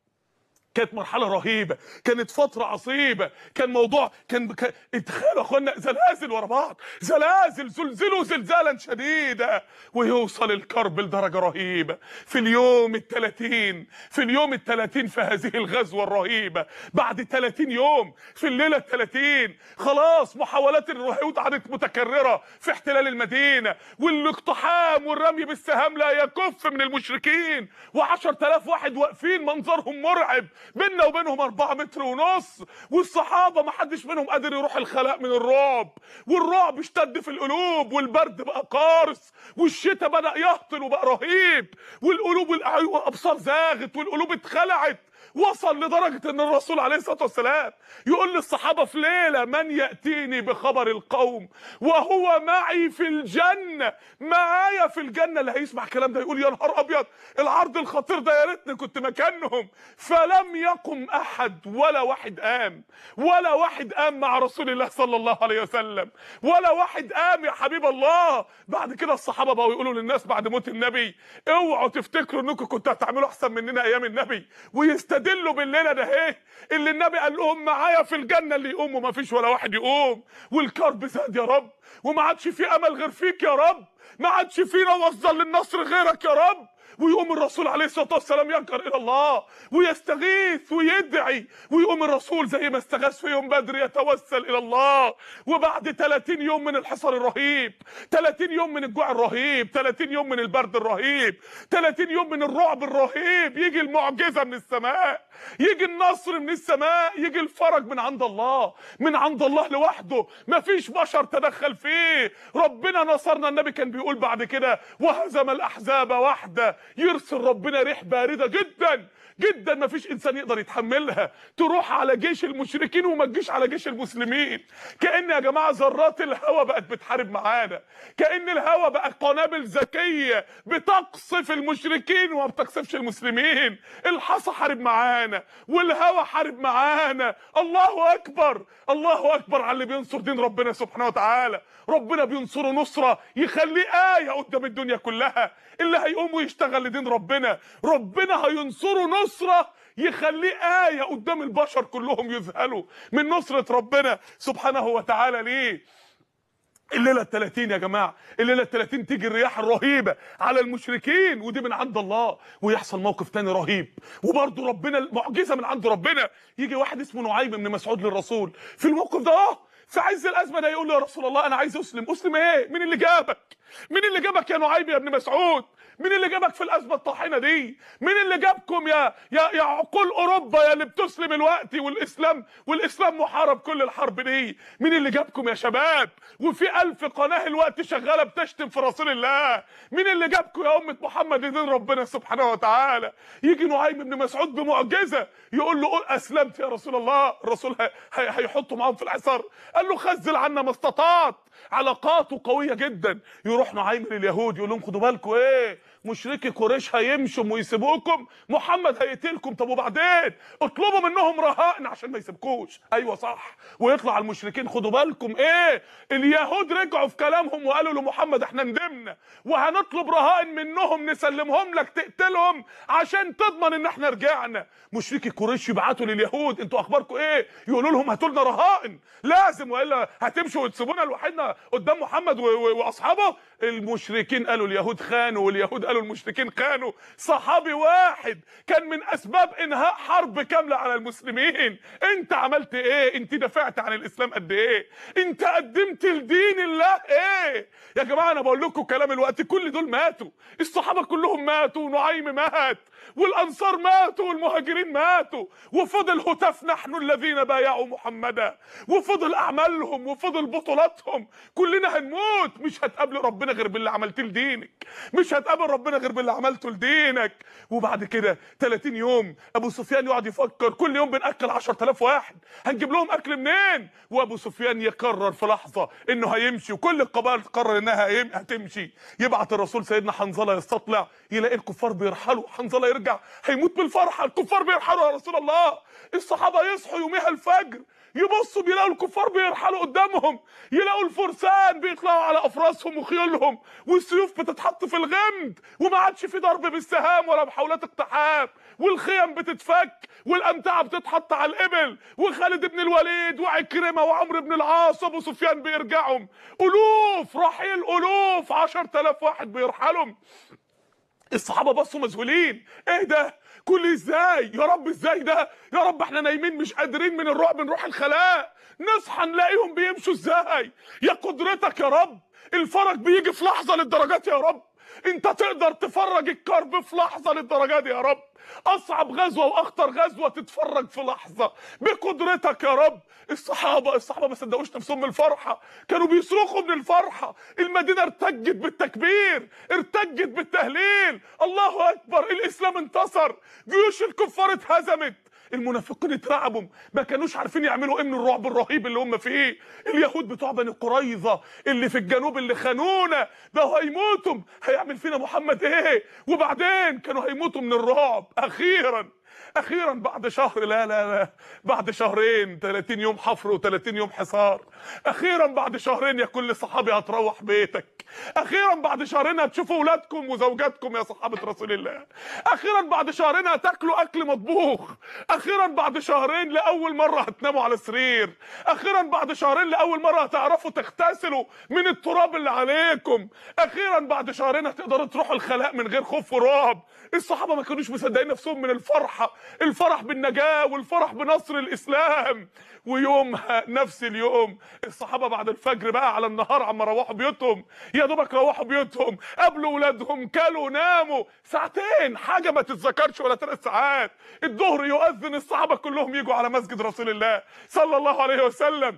[SPEAKER 2] كانت مرحلة رهيبة كانت فترة عصيبة كان موضوع كان كان- اتخيلوا يا اخوانا زلازل ورا بعض زلازل زلزلوا زلزالا شديدا ويوصل الكرب لدرجة رهيبة في اليوم الثلاثين في اليوم الثلاثين في هذه الغزوة الرهيبة بعد 30 يوم في الليلة الثلاثين خلاص محاولات اليهود عادت متكررة في احتلال المدينة والاقتحام والرمي بالسهام لا يكف من المشركين وعشر تلاف واحد واقفين منظرهم مرعب بيننا وبينهم أربعة متر ونص والصحابة ما حدش منهم قادر يروح الخلاء من الرعب والرعب اشتد في القلوب والبرد بقى قارس والشتاء بدأ يهطل وبقى رهيب والقلوب والأعين والأبصار زاغت والقلوب اتخلعت وصل لدرجة ان الرسول عليه الصلاة والسلام يقول للصحابة في ليلة من يأتيني بخبر القوم وهو معي في الجنة معايا في الجنة اللي هيسمع الكلام ده يقول يا نهار ابيض العرض الخطير ده يا ريتني كنت مكانهم فلم يقم احد ولا واحد قام ولا واحد قام مع رسول الله صلى الله عليه وسلم ولا واحد قام يا حبيب الله بعد كده الصحابة بقوا يقولوا للناس بعد موت النبي اوعوا تفتكروا انكم كنتوا هتعملوا احسن مننا ايام النبي ويستدلوا بالليله ده ايه اللي النبي قال لهم معايا في الجنه اللي يقوم وما فيش ولا واحد يقوم والكرب زاد يا رب وما عادش في امل غير فيك يا رب ما عادش فينا وصل للنصر غيرك يا رب ويقوم الرسول عليه الصلاه والسلام ينكر الى الله ويستغيث ويدعي ويقوم الرسول زي ما استغاث في يوم بدر يتوسل الى الله وبعد 30 يوم من الحصار الرهيب 30 يوم من الجوع الرهيب 30 يوم من البرد الرهيب 30 يوم من الرعب الرهيب يجي المعجزه من السماء يجي النصر من السماء يجي الفرج من عند الله من عند الله لوحده مفيش بشر تدخل فيه ربنا نصرنا النبي كان بيقول بعد كده وهزم الاحزاب وحده يرسل ربنا ريح بارده جدا جدا مفيش انسان يقدر يتحملها تروح على جيش المشركين وما تجيش على جيش المسلمين كان يا جماعه ذرات الهوى بقت بتحارب معانا كان الهوى بقى قنابل ذكيه بتقصف المشركين وما بتقصفش المسلمين الحصى حارب معانا والهوى حارب معانا الله اكبر الله اكبر على اللي بينصر دين ربنا سبحانه وتعالى ربنا بينصره نصره يخليه ايه قدام الدنيا كلها اللي هيقوم ويشتغل لدين ربنا ربنا هينصره نصره يخليه آية قدام البشر كلهم يذهلوا من نصرة ربنا سبحانه وتعالى ليه الليله ال 30 يا جماعه الليله ال 30 تيجي الرياح الرهيبه على المشركين ودي من عند الله ويحصل موقف تاني رهيب وبرضه ربنا المعجزه من عند ربنا يجي واحد اسمه نعيم بن مسعود للرسول في الموقف ده اه في عز الازمه ده يقول له يا رسول الله انا عايز اسلم اسلم ايه مين اللي جابك مين اللي جابك يا نعيم يا ابن مسعود مين اللي جابك في الازمه الطاحنه دي مين اللي جابكم يا يا يا عقول اوروبا يا اللي بتسلم الوقت والاسلام والاسلام محارب كل الحرب دي مين اللي جابكم يا شباب وفي ألف قناه الوقت شغاله بتشتم في رسول الله مين اللي جابكم يا امه محمد دين ربنا سبحانه وتعالى يجي نعيم بن مسعود بمعجزه يقول له قول اسلمت يا رسول الله الرسول هي- هي- هيحطه معاهم في الحصار قال له خزل عنا ما استطعت علاقاته قويه جدا يروح نعيم لليهود يقول لهم خدوا بالكم ايه مشركي قريش هيمشوا ويسيبوكم محمد هيقتلكم طب وبعدين اطلبوا منهم رهائن عشان ما يسيبكوش ايوه صح ويطلع المشركين خدوا بالكم ايه اليهود رجعوا في كلامهم وقالوا لمحمد احنا ندمنا وهنطلب رهائن منهم نسلمهم لك تقتلهم عشان تضمن ان احنا رجعنا مشركي قريش يبعتوا لليهود انتوا اخباركم ايه يقولوا لهم هاتوا لنا رهائن لازم والا هتمشوا وتسيبونا لوحدنا قدام محمد و- و- واصحابه المشركين قالوا اليهود خانوا واليهود قالوا المشركين خانوا صحابي واحد كان من اسباب انهاء حرب كامله على المسلمين انت عملت ايه انت دافعت عن الاسلام قد ايه انت قدمت لدين الله ايه يا جماعه انا بقول لكم كلام الوقت كل دول ماتوا الصحابه كلهم ماتوا ونعيم مات والانصار ماتوا والمهاجرين ماتوا وفضل هتاف نحن الذين بايعوا محمدا وفضل اعمالهم وفضل بطولاتهم كلنا هنموت مش هتقابلوا ربنا غير باللي عملتيه لدينك مش هتقابل ربنا غير باللي عملته لدينك وبعد كده 30 يوم ابو سفيان يقعد يفكر كل يوم بناكل 10000 واحد هنجيب لهم اكل منين وابو سفيان يقرر في لحظه انه هيمشي وكل القبائل تقرر انها هيم- هتمشي يبعت الرسول سيدنا حنظله يستطلع يلاقي الكفار بيرحلوا حنظله يرجع هيموت بالفرحه الكفار بيرحلوا يا رسول الله الصحابه يصحوا يوميها الفجر يبصوا بيلاقوا الكفار بيرحلوا قدامهم يلاقوا الفرسان بيطلعوا على افراسهم وخيولهم والسيوف بتتحط في الغمد وما عادش في ضرب بالسهام ولا محاولات اقتحام والخيم بتتفك والامتعه بتتحط على الابل وخالد بن الوليد وعكرمه وعمرو بن العاص وابو سفيان بيرجعهم الوف رحيل الوف 10000 واحد بيرحلهم الصحابه بصوا مذهولين ايه ده كل ازاي يا رب ازاي ده يا رب احنا نايمين مش قادرين من الرعب نروح الخلاء نصحى نلاقيهم بيمشوا ازاي يا قدرتك يا رب الفرج بيجي في لحظه للدرجات يا رب انت تقدر تفرج الكرب في لحظه للدرجات يا رب اصعب غزوه واخطر غزوه تتفرج في لحظه بقدرتك يا رب الصحابه الصحابه ما صدقوش نفسهم من الفرحه كانوا بيصرخوا من الفرحه المدينه ارتجت بالتكبير ارتجت بالتهليل الله اكبر الاسلام انتصر جيوش الكفار اتهزمت المنافقين اترعبوا ما كانوش عارفين يعملوا ايه من الرعب الرهيب اللي هم فيه اليهود بتوع بني قريظه اللي في الجنوب اللي خانونا ده هيموتوا هيعمل فينا محمد ايه وبعدين كانوا هيموتوا من الرعب اخيرا اخيرا بعد شهر لا لا لا بعد شهرين 30 يوم حفر و30 يوم حصار اخيرا بعد شهرين يا كل صحابي هتروح بيتك اخيرا بعد شهرين هتشوفوا اولادكم وزوجاتكم يا صحابه رسول الله اخيرا بعد شهرين هتاكلوا اكل مطبوخ اخيرا بعد شهرين لاول مره هتناموا على سرير اخيرا بعد شهرين لاول مره هتعرفوا تغتسلوا من التراب اللي عليكم اخيرا بعد شهرين هتقدروا تروحوا الخلاء من غير خوف ورعب الصحابه ما كانوش مصدقين نفسهم من الفرحه الفرح بالنجاه والفرح بنصر الاسلام ويومها نفس اليوم الصحابه بعد الفجر بقى على النهار عم روحوا بيوتهم يا دوبك روحوا بيوتهم قابلوا ولادهم كلوا ناموا ساعتين حاجه ما تتذكرش ولا ثلاث ساعات الظهر يؤذن الصحابه كلهم يجوا على مسجد رسول الله صلى الله عليه وسلم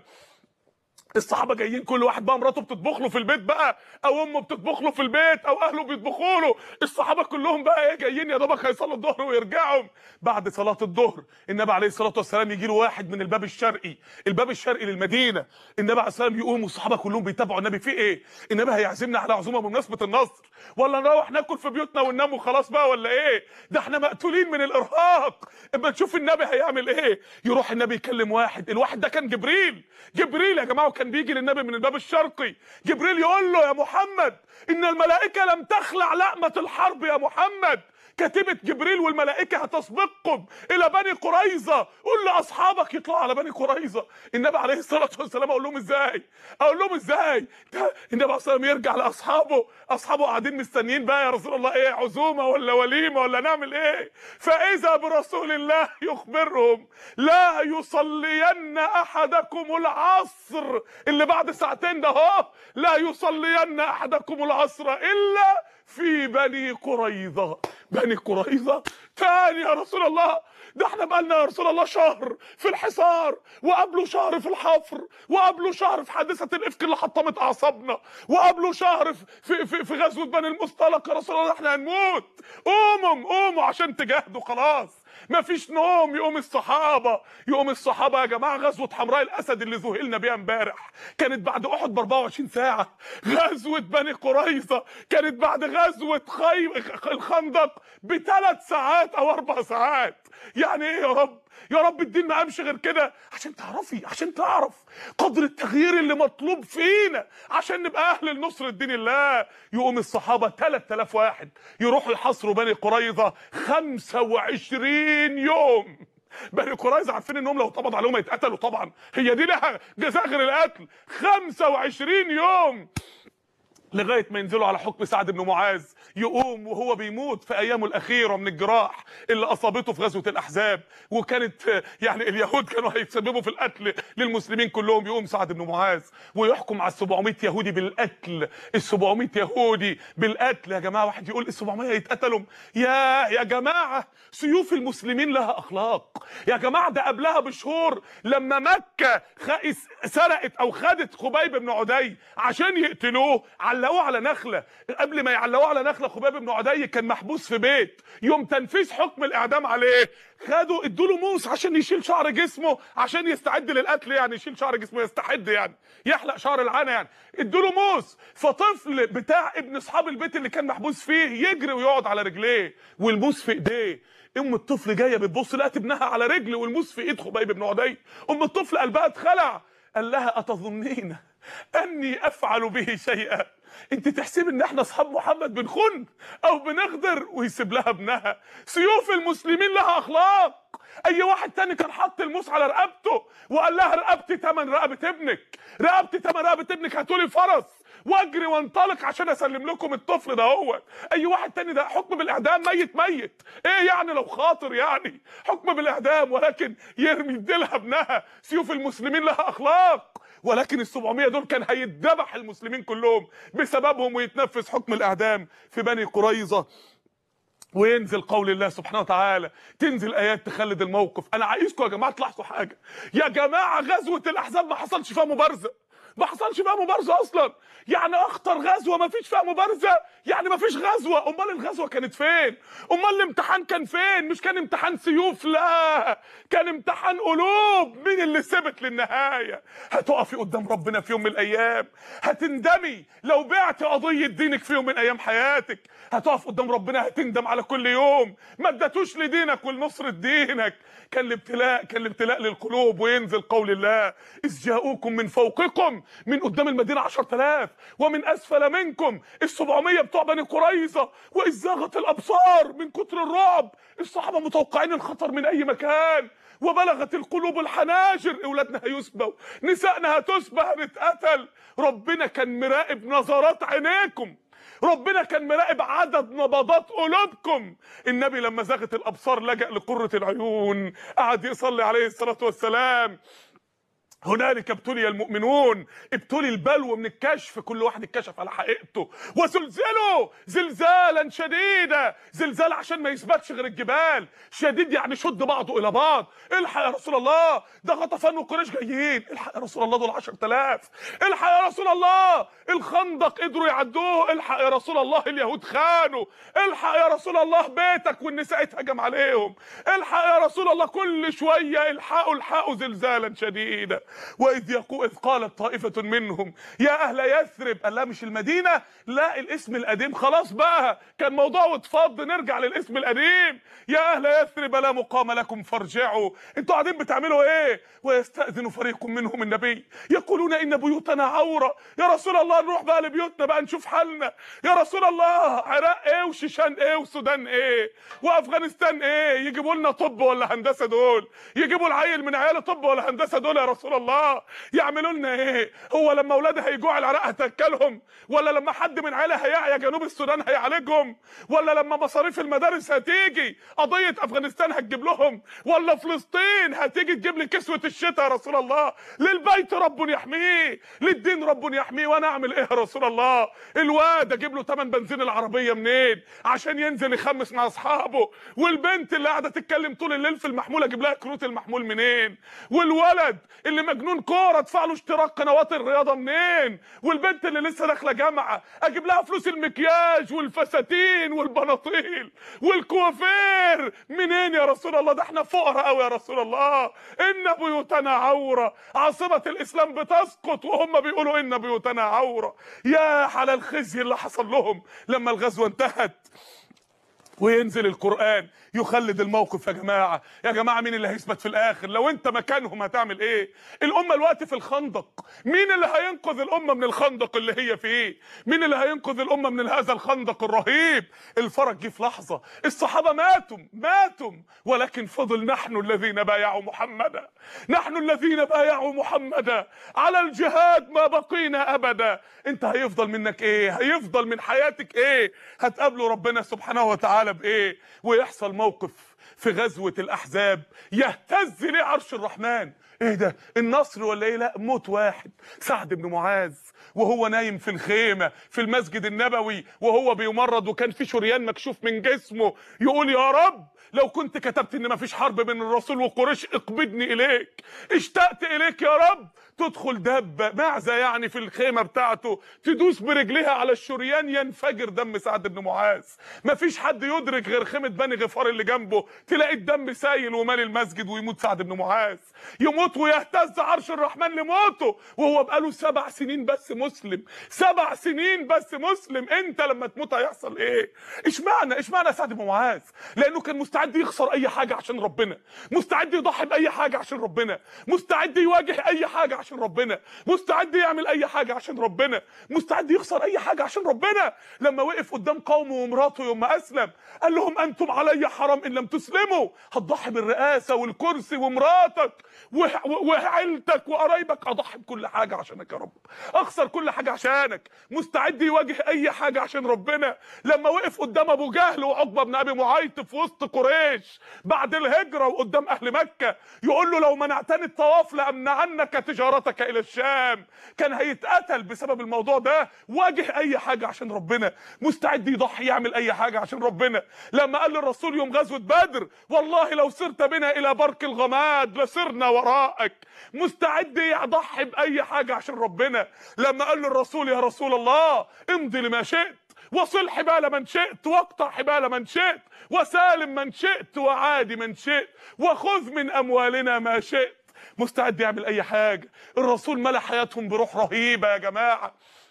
[SPEAKER 2] الصحابه جايين كل واحد بقى مراته بتطبخ له في البيت بقى او امه بتطبخ له في البيت او اهله بيطبخوا له الصحابه كلهم بقى ايه جايين يا دوبك هيصلوا الظهر ويرجعوا بعد صلاه الظهر النبي عليه الصلاه والسلام يجي له واحد من الباب الشرقي الباب الشرقي للمدينه النبي عليه السلام يقوم والصحابه كلهم بيتابعوا النبي في ايه النبي هيعزمنا على عزومه بمناسبه النصر ولا نروح ناكل في بيوتنا وننام وخلاص بقى ولا ايه ده احنا مقتولين من الارهاق اما نشوف النبي هيعمل ايه يروح النبي يكلم واحد الواحد ده كان جبريل جبريل يا جماعه وكان بيجي للنبي من الباب الشرقي جبريل يقول له يا محمد ان الملائكه لم تخلع لأمة الحرب يا محمد كتيبة جبريل والملائكة هتسبقكم إلى بني قريظة قول لأصحابك يطلعوا على بني قريظة النبي عليه الصلاة والسلام أقول لهم إزاي أقول لهم إزاي ده النبي عليه الصلاة والسلام يرجع لأصحابه أصحابه قاعدين مستنيين بقى يا رسول الله إيه عزومة ولا وليمة ولا نعمل إيه فإذا برسول الله يخبرهم لا يصلين أحدكم العصر اللي بعد ساعتين ده أهو لا يصلين أحدكم العصر إلا في بني قريظة بني قريظة تاني يا رسول الله ده احنا بقالنا يا رسول الله شهر في الحصار وقبله شهر في الحفر وقبله شهر في حادثة الإفك اللي حطمت أعصابنا وقبله شهر في, في, في, في غزوة بني المصطلق يا رسول الله احنا هنموت قوموا قوموا عشان تجاهدوا خلاص مفيش نوم يقوم الصحابه يقوم الصحابه يا جماعه غزوه حمراء الاسد اللي ذهلنا بيها امبارح كانت بعد احد ب 24 ساعه غزوه بني قريظه كانت بعد غزوه خي... الخندق بثلاث ساعات او اربع ساعات يعني ايه يا رب يا رب الدين ما قامش غير كده عشان تعرفي عشان تعرف قدر التغيير اللي مطلوب فينا عشان نبقى اهل النصر الدين الله يقوم الصحابه 3000 واحد يروحوا يحاصروا بني قريظه 25 يوم بني قريظه عارفين انهم لو اتقبض عليهم هيتقتلوا طبعا هي دي لها جزاء غير القتل 25 يوم لغايه ما ينزلوا على حكم سعد بن معاذ يقوم وهو بيموت في ايامه الاخيره من الجراح اللي اصابته في غزوه الاحزاب وكانت يعني اليهود كانوا هيتسببوا في القتل للمسلمين كلهم يقوم سعد بن معاذ ويحكم على ال 700 يهودي بالقتل ال 700 يهودي بالقتل يا جماعه واحد يقول ال 700 هيتقتلوا يا يا جماعه سيوف المسلمين لها اخلاق يا جماعه ده قبلها بشهور لما مكه سرقت او خدت خبيب بن عدي عشان يقتلوه علق علقوه على نخله قبل ما يعلقوه على نخله خباب بن عدي كان محبوس في بيت يوم تنفيذ حكم الاعدام عليه خدوا ادوا له موس عشان يشيل شعر جسمه عشان يستعد للقتل يعني يشيل شعر جسمه يستحد يعني يحلق شعر العانه يعني ادوا له موس فطفل بتاع ابن اصحاب البيت اللي كان محبوس فيه يجري ويقعد على رجليه والموس في ايديه ام الطفل جايه بتبص لقت ابنها على رجل والموس في ايد خبيب بن عدي ام الطفل قلبها اتخلع قال لها اتظنين اني افعل به شيئا انت تحسب ان احنا اصحاب محمد بنخن او بنغدر ويسيب لها ابنها سيوف المسلمين لها اخلاق اي واحد تاني كان حط الموس على رقبته وقال لها رقبتي تمن رقبه ابنك رقبتي تمن رقبه ابنك هاتولي فرس واجري وانطلق عشان اسلم لكم الطفل ده هو اي واحد تاني ده حكم بالاعدام ميت ميت ايه يعني لو خاطر يعني حكم بالاعدام ولكن يرمي يديلها ابنها سيوف المسلمين لها اخلاق ولكن ال 700 دول كان هيتذبح المسلمين كلهم بسببهم ويتنفذ حكم الاعدام في بني قريظه وينزل قول الله سبحانه وتعالى تنزل ايات تخلد الموقف انا عايزكم يا جماعه تلاحظوا حاجه يا جماعه غزوه الاحزاب ما حصلش فيها مبارزه ما حصلش فيها مبارزه اصلا يعني اخطر غزوه ما فيش فيها مبارزه يعني ما فيش غزوه امال الغزوه كانت فين امال الامتحان كان فين مش كان امتحان سيوف لا كان امتحان قلوب مين اللي ثبت للنهايه هتقفي قدام ربنا في يوم من الايام هتندمي لو بعت قضيه دينك في يوم من ايام حياتك هتقف قدام ربنا هتندم على كل يوم ما ادتوش لدينك ولنصرة دينك كان الابتلاء كان الابتلاء للقلوب وينزل قول الله اذ جاءوكم من فوقكم من قدام المدينه 10000 ومن اسفل منكم ال 700 بتوع بني قريظه واذ زاغت الابصار من كتر الرعب الصحابه متوقعين الخطر من اي مكان وبلغت القلوب الحناجر اولادنا هيسبوا نسائنا هتسبى هنتقتل ربنا كان مراقب نظرات عينيكم ربنا كان مراقب عدد نبضات قلوبكم النبي لما زاغت الابصار لجأ لقرة العيون قعد يصلي عليه الصلاة والسلام هنالك ابتلي المؤمنون ابتلي البلوى من الكشف كل واحد اتكشف على حقيقته وزلزلوا زلزالا شديدا زلزال عشان ما يثبتش غير الجبال شديد يعني شد بعضه الى بعض الحق يا رسول الله ده غطفان وقريش جايين الحق يا رسول الله دول 10000 الحق يا رسول الله الخندق قدروا يعدوه الحق يا رسول الله اليهود خانوا الحق يا رسول الله بيتك والنساء اتهجم عليهم الحق يا رسول الله كل شويه الحقوا الحقوا زلزالا شديدا واذ يقول اذ قالت طائفه منهم يا اهل يثرب قال لا مش المدينه لا الاسم القديم خلاص بقى كان موضوع واتفض نرجع للاسم القديم يا اهل يثرب لا مقام لكم فارجعوا انتوا قاعدين بتعملوا ايه ويستاذن فريق منهم النبي يقولون ان بيوتنا عوره يا رسول الله نروح بقى لبيوتنا بقى نشوف حالنا يا رسول الله عراق ايه وشيشان ايه وسودان ايه وافغانستان ايه يجيبوا لنا طب ولا هندسه دول يجيبوا العيل من عيال طب ولا هندسه دول يا رسول الله يعملوا لنا ايه هو لما اولادها هيجوع العراق هتاكلهم ولا لما حد من عيله هيعيا جنوب السودان هيعالجهم ولا لما مصاريف المدارس هتيجي قضيه افغانستان هتجيب لهم ولا فلسطين هتيجي تجيب لي كسوه الشتاء يا رسول الله للبيت رب يحميه للدين رب يحميه وانا اعمل ايه يا رسول الله الواد اجيب له ثمن بنزين العربيه منين عشان ينزل يخمس مع اصحابه والبنت اللي قاعده تتكلم طول الليل في المحمول اجيب لها كروت المحمول منين والولد اللي مجنون كوره ادفع له اشتراك قنوات الرياضه منين والبنت اللي لسه داخله جامعه اجيب لها فلوس المكياج والفساتين والبناطيل والكوافير منين يا رسول الله ده احنا فقراء قوي يا رسول الله ان بيوتنا عوره عاصمه الاسلام بتسقط وهم بيقولوا ان بيوتنا عوره يا على الخزي اللي حصل لهم لما الغزوه انتهت وينزل القرآن يخلد الموقف يا جماعة يا جماعة مين اللي هيثبت في الآخر لو أنت مكانهم هتعمل إيه الأمة الوقت في الخندق مين اللي هينقذ الأمة من الخندق اللي هي فيه مين اللي هينقذ الأمة من هذا الخندق الرهيب الفرج جه في لحظة الصحابة ماتوا ماتوا ولكن فضل نحن الذين بايعوا محمدا نحن الذين بايعوا محمدا على الجهاد ما بقينا أبدا أنت هيفضل منك إيه هيفضل من حياتك إيه هتقابلوا ربنا سبحانه وتعالى بإيه ويحصل موقف في غزوة الأحزاب يهتز ليه عرش الرحمن ايه ده النصر ولا ايه لا موت واحد سعد بن معاذ وهو نايم في الخيمه في المسجد النبوي وهو بيمرض وكان في شريان مكشوف من جسمه يقول يا رب لو كنت كتبت ان مفيش حرب بين الرسول وقريش اقبضني اليك اشتقت اليك يا رب تدخل دبه معزه يعني في الخيمه بتاعته تدوس برجليها على الشريان ينفجر دم سعد بن معاذ مفيش حد يدرك غير خيمه بني غفار اللي جنبه تلاقي الدم سايل ومالي المسجد ويموت سعد بن معاذ يموت ويهتز عرش الرحمن لموته وهو بقاله سبع سنين بس مسلم سبع سنين بس مسلم انت لما تموت هيحصل ايه اشمعنى اشمعنى سعد بن معاذ لانه كان مستعد يخسر اي حاجه عشان ربنا مستعد يضحي باي حاجه عشان ربنا مستعد يواجه اي حاجه عشان ربنا مستعد يعمل اي حاجه عشان ربنا مستعد يخسر اي حاجه عشان ربنا لما وقف قدام قومه ومراته يوم ما اسلم قال لهم انتم علي حرام ان لم تسلموا هتضحي بالرئاسه والكرسي ومراتك وح- و- وعيلتك وقرايبك اضحي بكل حاجه عشانك يا رب اخسر كل حاجه عشانك مستعد يواجه اي حاجه عشان ربنا لما وقف قدام ابو جهل وعقبه بن ابي معيط في وسط قريش بعد الهجره وقدام اهل مكه يقول له لو منعتني الطواف لامنعنك تجارتك الى الشام كان هيتقتل بسبب الموضوع ده واجه اي حاجه عشان ربنا مستعد يضحي يعمل اي حاجه عشان ربنا لما قال للرسول يوم غزوه بدر والله لو سرت بنا الى برك الغماد لسرنا وراءك مستعد يضحي باي حاجه عشان ربنا لما قال للرسول يا رسول الله امضي لما شئت وصل حبال من شئت واقطع حبال من شئت وسالم من شئت وعادي من شئت وخذ من اموالنا ما شئت مستعد يعمل اي حاجه الرسول ملا حياتهم بروح رهيبه يا جماعه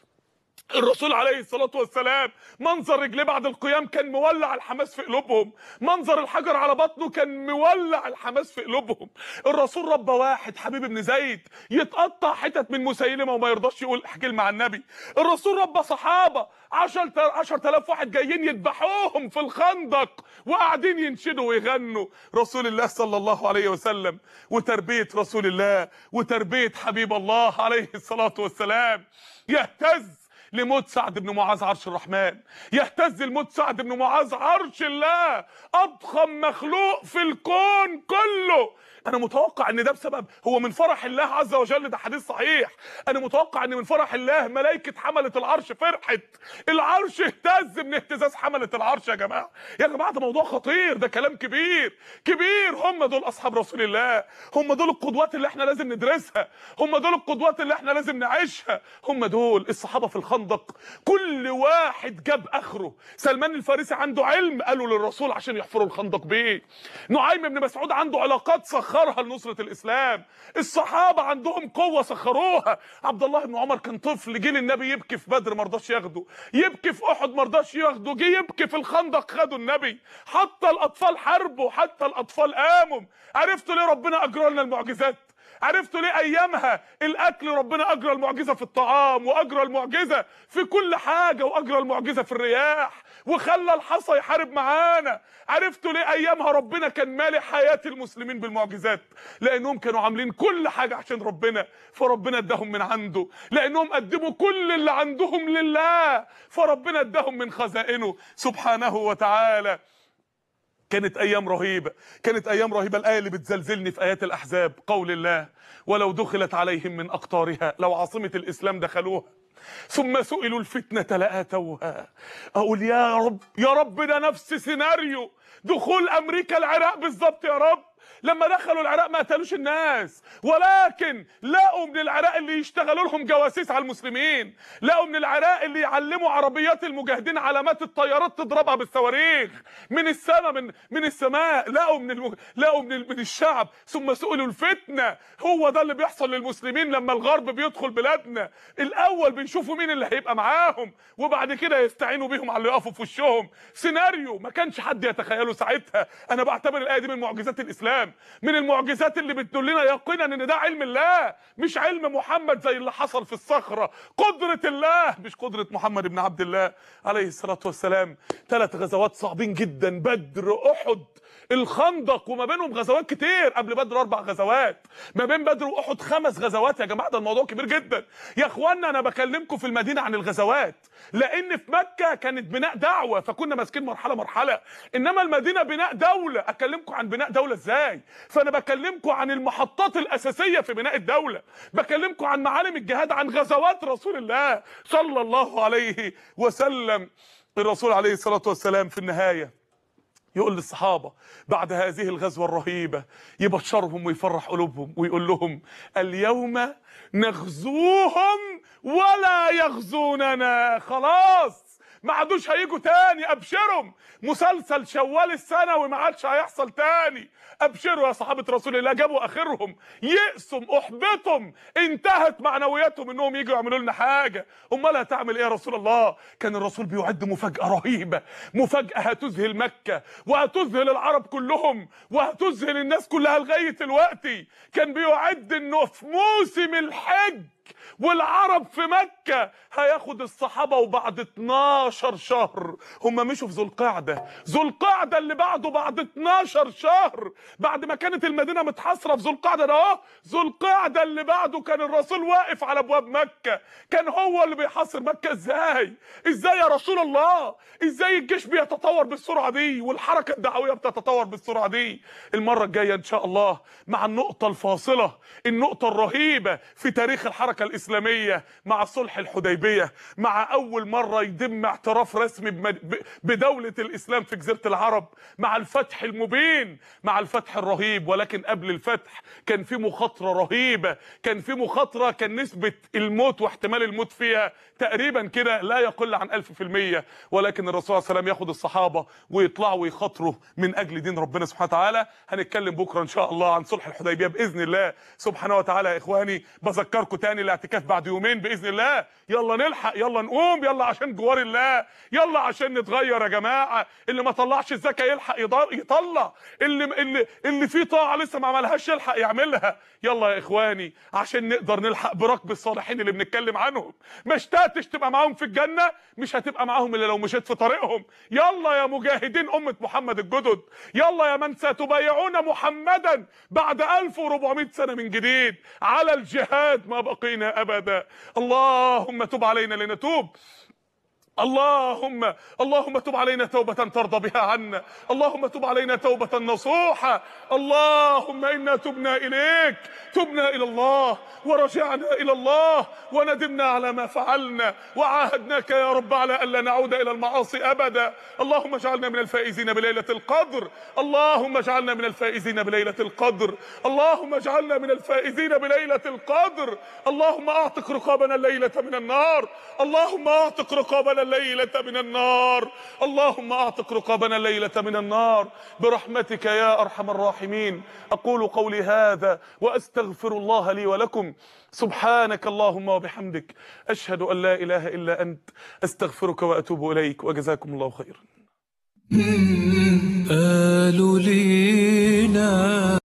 [SPEAKER 2] الرسول عليه الصلاة والسلام منظر رجليه بعد القيام كان مولع الحماس في قلوبهم منظر الحجر على بطنه كان مولع الحماس في قلوبهم الرسول ربى واحد حبيب بن زيد يتقطع حتت من مسيلمة وما يرضاش يقول احكي مع النبي الرسول ربى صحابة عشر عشر تلاف واحد جايين يذبحوهم في الخندق وقاعدين ينشدوا ويغنوا رسول الله صلى الله عليه وسلم وتربية رسول الله وتربية حبيب الله عليه الصلاة والسلام يهتز لموت سعد بن معاذ عرش الرحمن يهتز لموت سعد بن معاذ عرش الله اضخم مخلوق في الكون كله انا متوقع ان ده بسبب هو من فرح الله عز وجل ده حديث صحيح انا متوقع ان من فرح الله ملائكه حمله العرش فرحت العرش اهتز من اهتزاز حمله العرش يا جماعه يا جماعه ده موضوع خطير ده كلام كبير كبير هم دول اصحاب رسول الله هم دول القدوات اللي احنا لازم ندرسها هم دول القدوات اللي احنا لازم نعيشها هم دول الصحابه في الخندق كل واحد جاب اخره سلمان الفارسي عنده علم قالوا للرسول عشان يحفروا الخندق بيه نعيم بن مسعود عنده علاقات سخرها لنصره الاسلام الصحابه عندهم قوه سخروها عبد الله بن عمر كان طفل جه للنبي يبكي في بدر ما رضاش ياخده يبكي في احد ما رضاش ياخده جه يبكي في الخندق خده النبي حتى الاطفال حاربوا حتى الاطفال قاموا عرفتوا ليه ربنا اجرى لنا المعجزات عرفتوا ليه ايامها الاكل ربنا اجرى المعجزه في الطعام واجرى المعجزه في كل حاجه واجرى المعجزه في الرياح وخلى الحصى يحارب معانا عرفتوا ليه ايامها ربنا كان مالي حياه المسلمين بالمعجزات لانهم كانوا عاملين كل حاجه عشان ربنا فربنا اداهم من عنده لانهم قدموا كل اللي عندهم لله فربنا اداهم من خزائنه سبحانه وتعالى كانت ايام رهيبه كانت ايام رهيبه الايه اللي بتزلزلني في ايات الاحزاب قول الله ولو دخلت عليهم من اقطارها لو عاصمه الاسلام دخلوها ثم سئلوا الفتنه لاتوها اقول يا رب يا رب ده نفس سيناريو دخول امريكا العراق بالظبط يا رب لما دخلوا العراق ما قتلوش الناس ولكن لقوا من العراق اللي يشتغلوا لهم جواسيس على المسلمين لقوا من العراق اللي يعلموا عربيات المجاهدين علامات الطيارات تضربها بالصواريخ من السماء من من السماء لقوا من المج... لقوا من, ال... من الشعب ثم سئلوا الفتنه هو ده اللي بيحصل للمسلمين لما الغرب بيدخل بلادنا الاول بيشوفوا مين اللي هيبقى معاهم وبعد كده يستعينوا بيهم على اللي يقفوا في وشهم سيناريو ما كانش حد يتخيله ساعتها انا بعتبر الايه دي من معجزات الاسلام من المعجزات اللي بتدلنا يقينا ان ده علم الله مش علم محمد زي اللي حصل في الصخره قدره الله مش قدره محمد بن عبد الله عليه الصلاه والسلام ثلاث غزوات صعبين جدا بدر احد الخندق وما بينهم غزوات كتير قبل بدر اربع غزوات ما بين بدر واحد خمس غزوات يا جماعه ده الموضوع كبير جدا يا اخوانا انا بكلمكم في المدينه عن الغزوات لان في مكه كانت بناء دعوه فكنا ماسكين مرحله مرحله انما المدينه بناء دوله اكلمكم عن بناء دوله ازاي ازاي فانا بكلمكم عن المحطات الاساسيه في بناء الدوله بكلمكم عن معالم الجهاد عن غزوات رسول الله صلى الله عليه وسلم الرسول عليه الصلاه والسلام في النهايه يقول للصحابة بعد هذه الغزوة الرهيبة يبشرهم ويفرح قلوبهم ويقول لهم اليوم نغزوهم ولا يغزوننا خلاص ما عادوش هيجوا تاني ابشرهم مسلسل شوال السنوي ما عادش هيحصل تاني ابشروا يا صحابه رسول الله جابوا اخرهم يأسم احبطهم انتهت معنوياتهم انهم يجوا يعملوا لنا حاجه امال هتعمل ايه يا رسول الله كان الرسول بيعد مفاجاه رهيبه مفاجاه هتذهل مكه وهتذهل العرب كلهم وهتذهل الناس كلها لغايه دلوقتي كان بيعد انه في موسم الحج والعرب في مكة هياخد الصحابة وبعد 12 شهر هم مشوا في ذو القعدة ذو القعدة اللي بعده بعد 12 شهر بعد ما كانت المدينة متحاصرة في ذو القعدة ده اهو ذو القعدة اللي بعده كان الرسول واقف على ابواب مكة كان هو اللي بيحاصر مكة ازاي ازاي يا رسول الله ازاي الجيش بيتطور بالسرعة دي والحركة الدعوية بتتطور بالسرعة دي المرة الجاية ان شاء الله مع النقطة الفاصلة النقطة الرهيبة في تاريخ الحركة الإسلامية مع صلح الحديبية مع أول مرة يتم اعتراف رسمي بمد- ب- بدولة الإسلام في جزيرة العرب مع الفتح المبين مع الفتح الرهيب ولكن قبل الفتح كان في مخاطرة رهيبة كان في مخاطرة كان نسبة الموت واحتمال الموت فيها تقريبا كده لا يقل عن ألف في المية ولكن الرسول صلى الله عليه وسلم ياخد الصحابة ويطلعوا ويخاطروا من أجل دين ربنا سبحانه وتعالى هنتكلم بكرة إن شاء الله عن صلح الحديبية بإذن الله سبحانه وتعالى يا إخواني بذكركم تاني الاعتكاف بعد يومين بإذن الله يلا نلحق يلا نقوم يلا عشان جوار الله يلا عشان نتغير يا جماعة اللي ما طلعش الزكاة يلحق يض- يطلع اللي اللي اللي فيه طاعة لسه ما عملهاش يلحق يعملها يلا يا إخواني عشان نقدر نلحق بركب الصالحين اللي بنتكلم عنهم ما اشتقتش تبقى معاهم في الجنة مش هتبقى معاهم إلا لو مشيت في طريقهم يلا يا مجاهدين أمة محمد الجدد يلا يا من ستبايعون محمدا بعد 1400 سنة من جديد على الجهاد ما بقينا أبدا اللهم تب علينا لنتوب اللهم اللهم تب علينا توبة ترضى بها عنا اللهم تب علينا توبة نصوحة اللهم إنا تبنا إليك تبنا إلى الله ورجعنا إلى الله وندمنا على ما فعلنا وعاهدناك يا رب على ألا نعود إلى المعاصي أبدا اللهم اجعلنا من الفائزين بليلة القدر اللهم اجعلنا من الفائزين بليلة القدر اللهم اجعلنا من الفائزين بليلة القدر اللهم أعتق رقابنا الليلة من النار اللهم أعتق رقابنا الليلة من النار اللهم أعتق رقابنا الليلة من النار برحمتك يا أرحم الراحمين أقول قولي هذا وأستغفر الله لي ولكم سبحانك اللهم وبحمدك أشهد أن لا إله إلا أنت أستغفرك وأتوب إليك وجزاكم الله خيرا
[SPEAKER 1] قالوا لينا